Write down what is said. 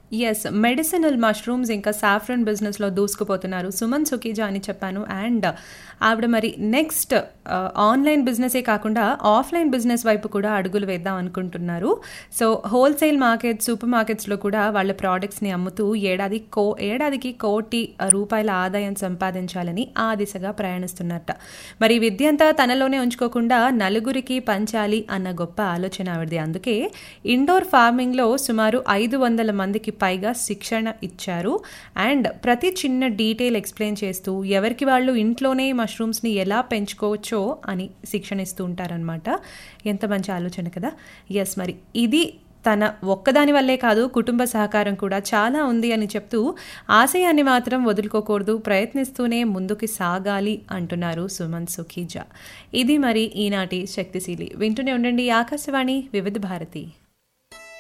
yes medicinal mushrooms ఇంకా saffron బిజినెస్లో దూసుకుపోతున్నారు సుమన్ సుకీజా అని చెప్పాను అండ్ ఆవిడ మరి నెక్స్ట్ ఆన్లైన్ బిజినెసే కాకుండా ఆఫ్లైన్ బిజినెస్ వైపు కూడా అడుగులు వేద్దాం అనుకుంటున్నారు సో హోల్సేల్ మార్కెట్ సూపర్ మార్కెట్స్లో కూడా వాళ్ళ ప్రోడక్ట్స్ని అమ్ముతూ ఏడాది కో ఏడాదికి కోటి రూపాయల ఆదాయం సంపాదించాలని ఆ దిశగా ప్రయాణిస్తున్నట్ట మరి విద్య అంతా తనలోనే ఉంచుకోకుండా నలుగురికి పంచాలి అన్న గొప్ప ఆలోచన ఆవిడది అందుకే ఇండోర్ ఫార్మింగ్లో సుమారు ఐదు వందల మందికి పైగా శిక్షణ ఇచ్చారు అండ్ ప్రతి చిన్న డీటెయిల్ ఎక్స్ప్లెయిన్ చేస్తూ ఎవరికి వాళ్ళు ఇంట్లోనే మష్రూమ్స్ని ఎలా పెంచుకోవచ్చో అని శిక్షణ ఇస్తూ ఉంటారనమాట ఎంత మంచి ఆలోచన కదా ఎస్ మరి ఇది తన ఒక్కదాని వల్లే కాదు కుటుంబ సహకారం కూడా చాలా ఉంది అని చెప్తూ ఆశయాన్ని మాత్రం వదులుకోకూడదు ప్రయత్నిస్తూనే ముందుకు సాగాలి అంటున్నారు సుమన్ సుఖీజా ఇది మరి ఈనాటి శక్తిశీలి వింటూనే ఉండండి ఆకాశవాణి వివిధ భారతి